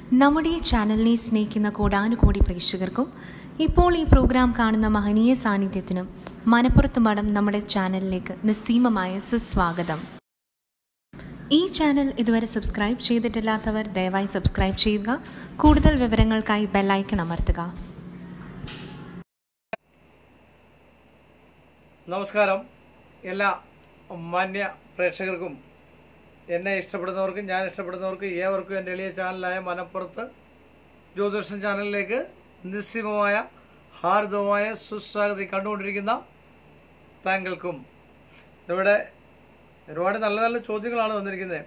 നമ്മുടെ ഈ ചാനലിനെ സ്നേഹിക്കുന്ന കോടാനുകോടി പ്രേക്ഷകർക്കും ഇപ്പോൾ ഈ പ്രോഗ്രാം കാണുന്ന മഹനീയ സാന്നിധ്യത്തിനും മനപ്പുറത്ത് മഠം നമ്മുടെ ചാനലിലേക്ക് നിസ്സീമമായ സുസ്വാഗതം ഈ ചാനൽ ഇതുവരെ സബ്സ്ക്രൈബ് ചെയ്തിട്ടില്ലാത്തവർ ദയവായി സബ്സ്ക്രൈബ് ചെയ്യുക കൂടുതൽ വിവരങ്ങൾക്കായി ബെല്ലൈക്കൺ അമർത്തുക നമസ്കാരം എല്ലാ മാന്യ പ്രേക്ഷകർക്കും എന്നെ ഇഷ്ടപ്പെടുന്നവർക്കും ഞാൻ ഇഷ്ടപ്പെടുന്നവർക്കും ഏവർക്കും എൻ്റെ എളിയ ചാനലായ മനപ്പുറത്ത് ജ്യോതിഷൻ ചാനലിലേക്ക് നിസ്സീമമായ ഹാർദവമായ സുസ്വാഗതി കണ്ടുകൊണ്ടിരിക്കുന്ന താങ്കൾക്കും ഇവിടെ ഒരുപാട് നല്ല നല്ല ചോദ്യങ്ങളാണ് വന്നിരിക്കുന്നത്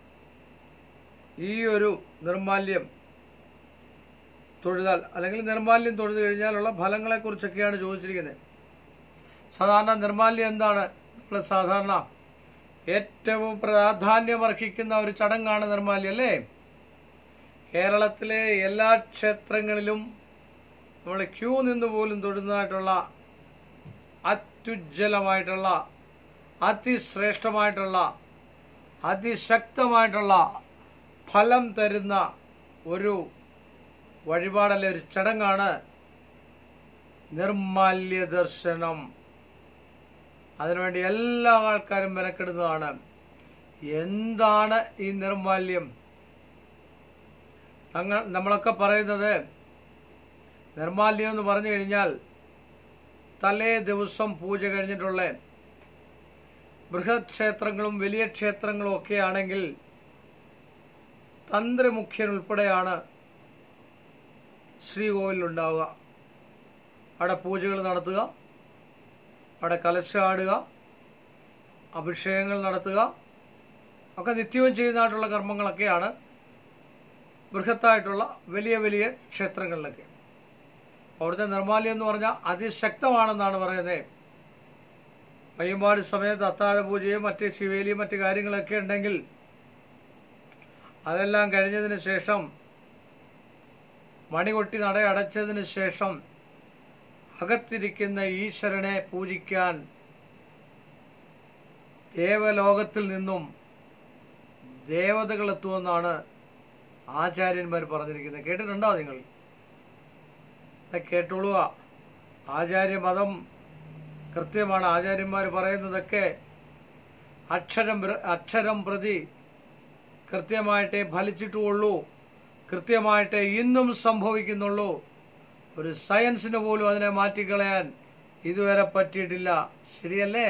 ഈ ഒരു നിർമാല്യം തൊഴുതാൽ അല്ലെങ്കിൽ നിർമാല്യം തൊഴുതു കഴിഞ്ഞാലുള്ള ഫലങ്ങളെക്കുറിച്ചൊക്കെയാണ് ചോദിച്ചിരിക്കുന്നത് സാധാരണ നിർമാല്യം എന്താണ് നമ്മൾ സാധാരണ ഏറ്റവും പ്രാധാന്യമർഹിക്കുന്ന ഒരു ചടങ്ങാണ് നിർമാല്യം അല്ലേ കേരളത്തിലെ എല്ലാ ക്ഷേത്രങ്ങളിലും നമ്മൾ ക്യൂ നിന്ന് പോലും തൊഴുന്നതായിട്ടുള്ള അത്യുജ്വലമായിട്ടുള്ള അതിശ്രേഷ്ഠമായിട്ടുള്ള അതിശക്തമായിട്ടുള്ള ഫലം തരുന്ന ഒരു വഴിപാടല്ലേ ഒരു ചടങ്ങാണ് നിർമാല്യ ദർശനം അതിനുവേണ്ടി എല്ലാ ആൾക്കാരും മെനക്കെടുന്നതാണ് എന്താണ് ഈ നിർമാല്യം ഞങ്ങൾ നമ്മളൊക്കെ പറയുന്നത് നിർമാല്യം എന്ന് പറഞ്ഞു കഴിഞ്ഞാൽ തലേ ദിവസം പൂജ കഴിഞ്ഞിട്ടുള്ള ബൃഹത് ക്ഷേത്രങ്ങളും വലിയ ക്ഷേത്രങ്ങളും ഒക്കെ ആണെങ്കിൽ തന്ത്രമുഖ്യൻ ഉൾപ്പെടെയാണ് ശ്രീകോവിലുണ്ടാവുക അവിടെ പൂജകൾ നടത്തുക അവിടെ കലശാടുക അഭിഷേകങ്ങൾ നടത്തുക ഒക്കെ നിത്യവും ചെയ്യുന്നതായിട്ടുള്ള കർമ്മങ്ങളൊക്കെയാണ് ബൃഹത്തായിട്ടുള്ള വലിയ വലിയ ക്ഷേത്രങ്ങളിലൊക്കെ അവിടുത്തെ നിർമാല്യം എന്ന് പറഞ്ഞാൽ അതിശക്തമാണെന്നാണ് പറയുന്നത് വയ്യമ്പാട് സമയത്ത് അത്താഴ പൂജയും മറ്റ് ശിവേലിയും മറ്റ് കാര്യങ്ങളൊക്കെ ഉണ്ടെങ്കിൽ അതെല്ലാം കഴിഞ്ഞതിന് ശേഷം മണികൊട്ടി നട അടച്ചതിന് ശേഷം അകത്തിരിക്കുന്ന ഈശ്വരനെ പൂജിക്കാൻ ദേവലോകത്തിൽ നിന്നും ദേവതകൾ എത്തുമെന്നാണ് ആചാര്യന്മാർ പറഞ്ഞിരിക്കുന്നത് കേട്ടിട്ടുണ്ടോ നിങ്ങൾ അത് കേട്ടോളുക ആചാര്യമതം കൃത്യമാണ് ആചാര്യന്മാർ പറയുന്നതൊക്കെ അക്ഷരം പ്ര- അക്ഷരം പ്രതി കൃത്യമായിട്ടേ ഫലിച്ചിട്ടുള്ളൂ കൃത്യമായിട്ടേ ഇന്നും സംഭവിക്കുന്നുള്ളൂ ഒരു സയൻസിന് പോലും അതിനെ മാറ്റിക്കളയാൻ ഇതുവരെ പറ്റിയിട്ടില്ല ശരിയല്ലേ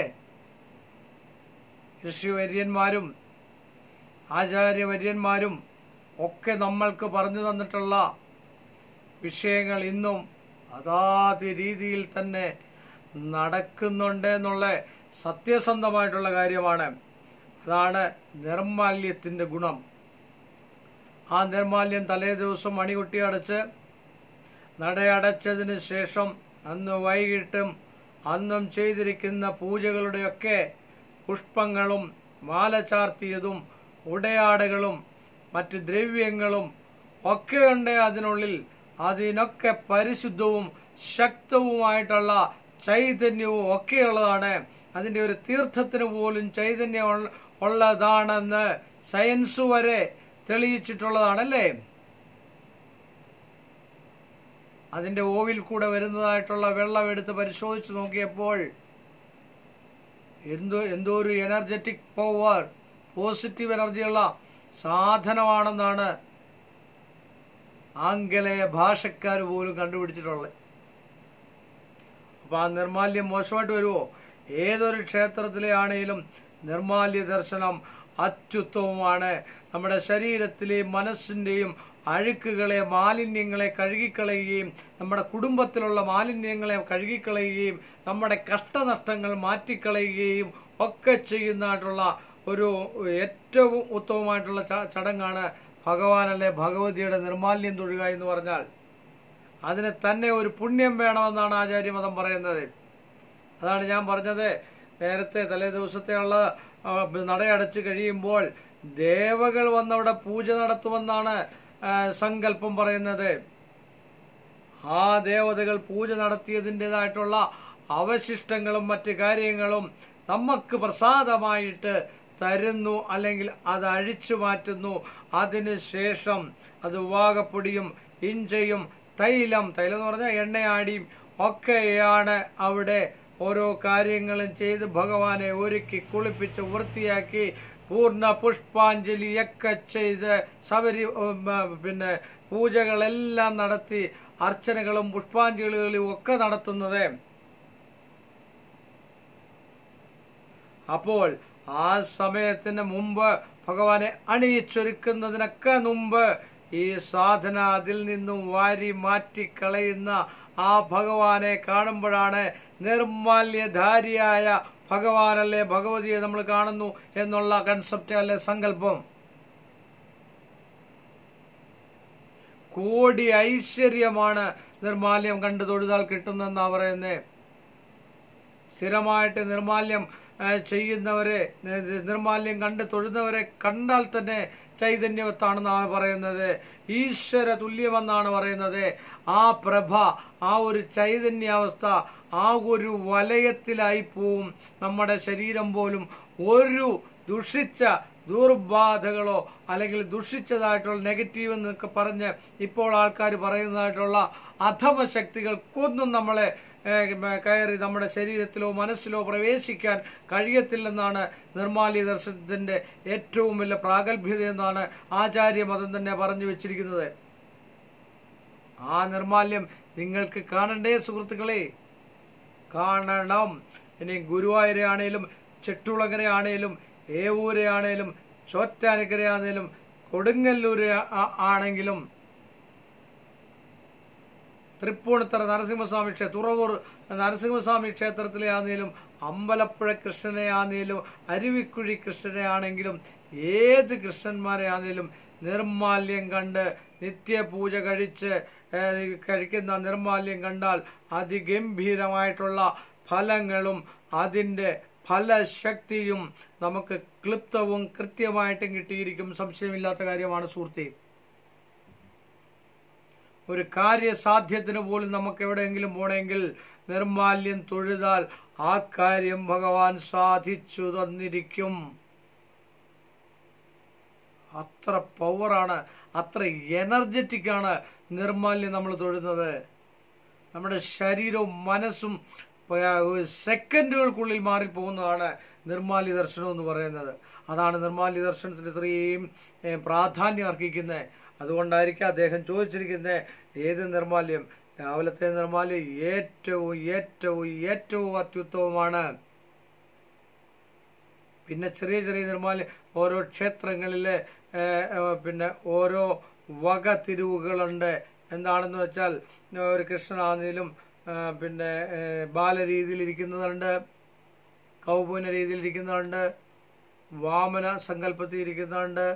ഋഷിവര്യന്മാരും ആചാര്യവര്യന്മാരും ഒക്കെ നമ്മൾക്ക് പറഞ്ഞു തന്നിട്ടുള്ള വിഷയങ്ങൾ ഇന്നും അതാത് രീതിയിൽ തന്നെ നടക്കുന്നുണ്ട് എന്നുള്ള സത്യസന്ധമായിട്ടുള്ള കാര്യമാണ് അതാണ് നിർമാല്യത്തിന്റെ ഗുണം ആ നിർമാല്യം തലേ ദിവസം മണികുട്ടി അടച്ച് നടയടച്ചതിന് ശേഷം അന്ന് വൈകിട്ടും അന്നും ചെയ്തിരിക്കുന്ന പൂജകളുടെയൊക്കെ പുഷ്പങ്ങളും മാല ചാർത്തിയതും ഉടയാടകളും മറ്റ് ദ്രവ്യങ്ങളും ഒക്കെ ഉണ്ട് അതിനുള്ളിൽ അതിനൊക്കെ പരിശുദ്ധവും ശക്തവുമായിട്ടുള്ള ചൈതന്യവും ഒക്കെയുള്ളതാണ് അതിന്റെ ഒരു തീർത്ഥത്തിന് പോലും ചൈതന്യം ഉള്ള- ഉള്ളതാണെന്ന് സയൻസ് വരെ തെളിയിച്ചിട്ടുള്ളതാണല്ലേ അതിന്റെ ഓവിൽ കൂടെ വരുന്നതായിട്ടുള്ള വെള്ളം എടുത്ത് പരിശോധിച്ച് നോക്കിയപ്പോൾ എന്തോ എന്തോ ഒരു എനർജറ്റിക് പവർ പോസിറ്റീവ് എനർജിയുള്ള സാധനമാണെന്നാണ് ആംഗലേയ ഭാഷക്കാർ പോലും കണ്ടുപിടിച്ചിട്ടുള്ളത് അപ്പൊ ആ നിർമാല്യം മോശമായിട്ട് വരുമോ ഏതൊരു ക്ഷേത്രത്തിലെ ആണെങ്കിലും നിർമാല്യ ദർശനം അത്യുത്തമമാണ് നമ്മുടെ ശരീരത്തിലെയും മനസ്സിന്റെയും അഴുക്കുകളെ മാലിന്യങ്ങളെ കഴുകിക്കളയുകയും നമ്മുടെ കുടുംബത്തിലുള്ള മാലിന്യങ്ങളെ കഴുകിക്കളയുകയും നമ്മുടെ കഷ്ടനഷ്ടങ്ങൾ മാറ്റിക്കളയുകയും ഒക്കെ ചെയ്യുന്നതായിട്ടുള്ള ഒരു ഏറ്റവും ഉത്തമമായിട്ടുള്ള ച- ചടങ്ങാണ് ഭഗവാനല്ലെ ഭഗവതിയുടെ നിർമാല്യം തൊഴുക എന്ന് പറഞ്ഞാൽ അതിന് തന്നെ ഒരു പുണ്യം വേണമെന്നാണ് ആചാര്യമതം പറയുന്നത് അതാണ് ഞാൻ പറഞ്ഞത് നേരത്തെ തലേ ദിവസത്തെയുള്ള ആ, നടയടച്ച് കഴിയുമ്പോൾ ദേവകൾ വന്നവിടെ പൂജ നടത്തുമെന്നാണ് ആ, സങ്കല്പം പറയുന്നത് ആ ദേവതകൾ പൂജ നടത്തിയതിൻ്റെതായിട്ടുള്ള അവശിഷ്ടങ്ങളും മറ്റ് കാര്യങ്ങളും നമുക്ക് പ്രസാദമായിട്ട് തരുന്നു അല്ലെങ്കിൽ അത് അഴിച്ചു മാറ്റുന്നു അതിനുശേഷം അത് വാകപ്പൊടിയും ഇഞ്ചയും തൈലം തൈലം എന്ന് പറഞ്ഞാൽ എണ്ണയാടിയും ഒക്കെയാണ് അവിടെ ഓരോ കാര്യങ്ങളും ചെയ്ത് ഭഗവാനെ ഒരുക്കി കുളിപ്പിച്ച് വൃത്തിയാക്കി പൂർണ്ണ പുഷ്പാഞ്ജലിയൊക്കെ ചെയ്ത് ശബരി ഉം, ആ, പിന്നെ പൂജകളെല്ലാം നടത്തി അർച്ചനകളും പുഷ്പാഞ്ജലികളും ഒക്കെ നടത്തുന്നത് അപ്പോൾ ആ സമയത്തിന് മുമ്പ് ഭഗവാനെ അണിയിച്ചൊരുക്കുന്നതിനൊക്കെ മുമ്പ് ഈ സാധന അതിൽ നിന്നും വാരി മാറ്റി കളയുന്ന ആ ഭഗവാനെ കാണുമ്പോഴാണ് നിർമാല്യധാരിയായ ഭഗവാനല്ലേ ഭഗവതിയെ നമ്മൾ കാണുന്നു എന്നുള്ള കൺസെപ്റ്റ് അല്ലെ സങ്കല്പം കോടി ഐശ്വര്യമാണ് നിർമാല്യം കണ്ടു തൊഴുതാൽ കിട്ടുന്നെന്നാ പറയുന്നത് സ്ഥിരമായിട്ട് നിർമാല്യം ആ, ചെയ്യുന്നവരെ നി- നിർമാല്യം കണ്ട് തൊഴുന്നവരെ കണ്ടാൽ തന്നെ ചൈതന്യവത്താണെന്നാണ് പറയുന്നത് ഈശ്വര തുല്യമെന്നാണ് പറയുന്നത് ആ പ്രഭ ആ ഒരു ചൈതന്യാവസ്ഥ ആ ഒരു വലയത്തിലായി പോവും നമ്മുടെ ശരീരം പോലും ഒരു ദുഷിച്ച ദുർബാധകളോ അല്ലെങ്കിൽ ദുഷിച്ചതായിട്ടുള്ള നെഗറ്റീവ് എന്നൊക്കെ പറഞ്ഞ് ഇപ്പോൾ ആൾക്കാർ പറയുന്നതായിട്ടുള്ള അധമ ശക്തികൾക്കൊന്നും നമ്മളെ ഏഹ്, മ- കയറി നമ്മുടെ ശരീരത്തിലോ മനസ്സിലോ പ്രവേശിക്കാൻ കഴിയത്തില്ലെന്നാണ് നിർമാല്യ ദർശനത്തിന്റെ ഏറ്റവും വലിയ പ്രാഗൽഭ്യത എന്നാണ് ആചാര്യമതം തന്നെ പറഞ്ഞു വെച്ചിരിക്കുന്നത് ആ നിർമാല്യം നിങ്ങൾക്ക് കാണണ്ടേ സുഹൃത്തുക്കളെ കാണണം ഇനി ഗുരുവായൂരെ ആണേലും ചെട്ടുളങ്ങര ആണേലും ഏവൂരെ ആണേലും ചോറ്റാനിക്കര ആണേലും കൊടുങ്ങല്ലൂര് ആ- ആണെങ്കിലും തൃപ്പൂണിത്തറ നരസിംഹസ്വാമി ക്ഷേത്ര തുറവൂർ നരസിംഹസ്വാമി ക്ഷേത്രത്തിലെ ആണെങ്കിലും അമ്പലപ്പുഴ കൃഷ്ണനെ ആണെങ്കിലും അരുവിക്കുഴി കൃഷ്ണനെ ആണെങ്കിലും ഏത് കൃഷ്ണന്മാരെ ആണെങ്കിലും നിർമാല്യം കണ്ട് നിത്യപൂജ കഴിച്ച് ഏഹ്, കഴിക്കുന്ന നിർമാല്യം കണ്ടാൽ അതിഗംഭീരമായിട്ടുള്ള ഫലങ്ങളും അതിൻ്റെ ഫലശക്തിയും നമുക്ക് ക്ലിപ്തവും കൃത്യമായിട്ടും കിട്ടിയിരിക്കും സംശയമില്ലാത്ത കാര്യമാണ് സുഹൃത്തേ ഒരു കാര്യസാധ്യത്തിന് പോലും നമുക്ക് എവിടെയെങ്കിലും പോണെങ്കിൽ നിർമാല്യം തൊഴുതാൽ ആ കാര്യം ഭഗവാൻ സാധിച്ചു തന്നിരിക്കും അത്ര പവറാണ് അത്ര എനർജറ്റിക് ആണ് നിർമാല്യം നമ്മൾ തൊഴുന്നത് നമ്മുടെ ശരീരവും മനസ്സും ഏഹ്, സെക്കൻഡുകൾക്കുള്ളിൽ മാറിപ്പോകുന്നതാണ് നിർമാല്യ ദർശനം എന്ന് പറയുന്നത് അതാണ് നിർമാല്യ ദർശനത്തിന് ഇത്രയും ഏഹ്, പ്രാധാന്യം അർഹിക്കുന്നത് അതുകൊണ്ടായിരിക്കും അദ്ദേഹം ചോദിച്ചിരിക്കുന്നത് ഏത് നിർമാല്യം രാവിലത്തെ നിർമാല്യം ഏറ്റവും ഏറ്റവും ഏറ്റവും അത്യുത്തമമാണ് പിന്നെ ചെറിയ ചെറിയ നിർമ്മാല്യം ഓരോ ക്ഷേത്രങ്ങളിലെ ഏഹ്, ഏഹ്, പിന്നെ ഓരോ വക തിരിവുകളുണ്ട് എന്താണെന്ന് വെച്ചാൽ ഒരു കൃഷ്ണനാണെങ്കിലും ഏഹ്, പിന്നെ ഏഹ്, ബാലരീതിയിൽ ഇരിക്കുന്നതുണ്ട് കൗപൂന രീതിയിൽ ഇരിക്കുന്നതുണ്ട് വാമന സങ്കല്പത്തിൽ ഇരിക്കുന്നതുണ്ട്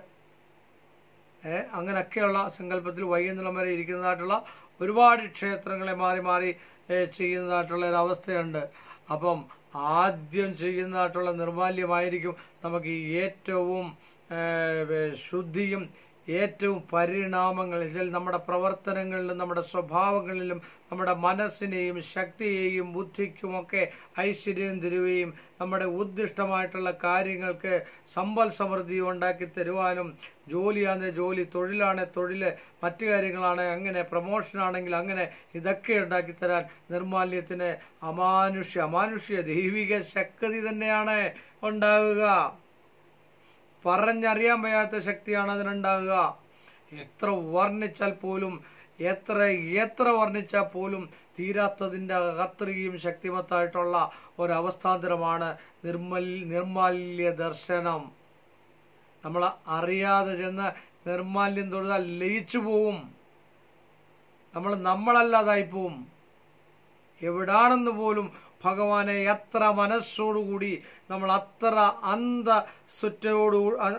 ഏ, അങ്ങനെയൊക്കെയുള്ള സങ്കല്പത്തിൽ വൈകുന്നേരം വരെ ഇരിക്കുന്നതായിട്ടുള്ള ഒരുപാട് ക്ഷേത്രങ്ങളെ മാറി മാറി ഏ, ചെയ്യുന്നതായിട്ടുള്ള ഒരു അവസ്ഥയുണ്ട് അപ്പം ആദ്യം ചെയ്യുന്നതായിട്ടുള്ള നിർമാല്യമായിരിക്കും നമുക്ക് ഈ ഏറ്റവും ഏ, വേ- ശുദ്ധിയും ഏറ്റവും പരിണാമങ്ങൾ ഇതിൽ നമ്മുടെ പ്രവർത്തനങ്ങളിലും നമ്മുടെ സ്വഭാവങ്ങളിലും നമ്മുടെ മനസ്സിനെയും ശക്തിയെയും ബുദ്ധിക്കുമൊക്കെ ഐശ്വര്യം തരുകയും നമ്മുടെ ഉദ്ദിഷ്ടമായിട്ടുള്ള കാര്യങ്ങൾക്ക് സമ്പൽ സമൃദ്ധി ഉണ്ടാക്കി തരുവാനും ജോലിയാണെ ജോലി തൊഴിലാണെ തൊഴിൽ മറ്റു കാര്യങ്ങളാണ് അങ്ങനെ പ്രൊമോഷൻ ആണെങ്കിൽ അങ്ങനെ ഇതൊക്കെ ഉണ്ടാക്കി തരാൻ നിർമാല്യത്തിന് അമാനുഷ്യ അമാനുഷ്യ ദൈവിക ശക്തി തന്നെയാണ് ഉണ്ടാവുക പറഞ്ഞറിയാൻ വയ്യാത്ത ശക്തിയാണ് അതിനുണ്ടാകുക എത്ര വർണ്ണിച്ചാൽ പോലും എത്ര എത്ര വർണ്ണിച്ചാൽ പോലും തീരാത്തതിൻ്റെ അത്രയും ശക്തിമത്തായിട്ടുള്ള ഒരവസ്ഥാന്തരമാണ് നിർമ്മൽ നിർമാല്യ ദർശനം നമ്മൾ അറിയാതെ ചെന്ന് നിർമാല്യം തൊഴുതാൽ ലയിച്ചു പോവും നമ്മൾ നമ്മളല്ലാതായി പോവും എവിടാണെന്ന് പോലും ഭഗവാനെ എത്ര മനസ്സോടുകൂടി നമ്മൾ അത്ര അന്തസ്വറ്റോടു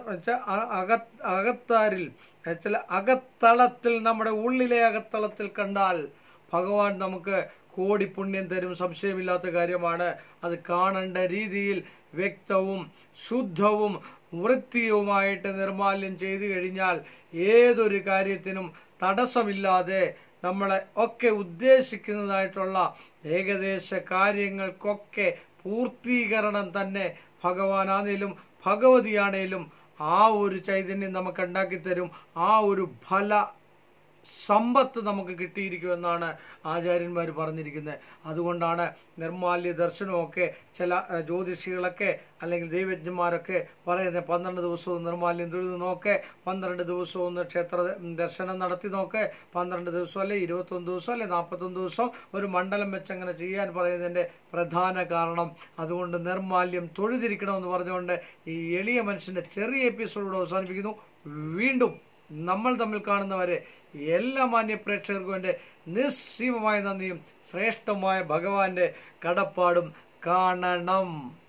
അകത്താരിൽ വെച്ചാൽ അകത്തളത്തിൽ നമ്മുടെ ഉള്ളിലെ അകത്തളത്തിൽ കണ്ടാൽ ഭഗവാൻ നമുക്ക് കോടി പുണ്യം തരും സംശയമില്ലാത്ത കാര്യമാണ് അത് കാണേണ്ട രീതിയിൽ വ്യക്തവും ശുദ്ധവും വൃത്തിയുമായിട്ട് നിർമാല്യം ചെയ്തു കഴിഞ്ഞാൽ ഏതൊരു കാര്യത്തിനും തടസ്സമില്ലാതെ നമ്മളെ ഒക്കെ ഉദ്ദേശിക്കുന്നതായിട്ടുള്ള ഏകദേശ കാര്യങ്ങൾക്കൊക്കെ പൂർത്തീകരണം തന്നെ ഭഗവാനാണേലും ഭഗവതിയാണേലും ആ ഒരു ചൈതന്യം നമുക്ക് ഉണ്ടാക്കി തരും ആ ഒരു ഫല സമ്പത്ത് നമുക്ക് കിട്ടിയിരിക്കുമെന്നാണ് ആചാര്യന്മാർ പറഞ്ഞിരിക്കുന്നത് അതുകൊണ്ടാണ് നിർമാല്യ ദർശനമൊക്കെ ചില അഹ്, ജ്യോതിഷികളൊക്കെ അല്ലെങ്കിൽ ദൈവജ്ഞന്മാരൊക്കെ പറയുന്നത് പന്ത്രണ്ട് ദിവസവും നിർമാല്യം തൊഴുതു നോക്കെ പന്ത്രണ്ട് ദിവസവും ഒന്ന് ക്ഷേത്ര ദർശനം നടത്തി നോക്കെ പന്ത്രണ്ട് ദിവസം അല്ലെ ഇരുപത്തൊന്ന് ദിവസം അല്ലെ നാൽപ്പത്തൊന്ന് ദിവസം ഒരു മണ്ഡലം വെച്ച് അങ്ങനെ ചെയ്യാൻ പറയുന്നതിൻ്റെ പ്രധാന കാരണം അതുകൊണ്ട് നിർമാല്യം തൊഴുതിരിക്കണമെന്ന് പറഞ്ഞുകൊണ്ട് ഈ എളിയ മനുഷ്യൻ്റെ ചെറിയ എപ്പിസോഡോട് അവസാനിപ്പിക്കുന്നു വീണ്ടും നമ്മൾ തമ്മിൽ കാണുന്നവരെ എല്ലാ മാന്യ പ്രേക്ഷകർക്കും എൻ്റെ നിസ്സീമമായ നന്ദിയും ശ്രേഷ്ഠമായ ഭഗവാന്റെ കടപ്പാടും കാണണം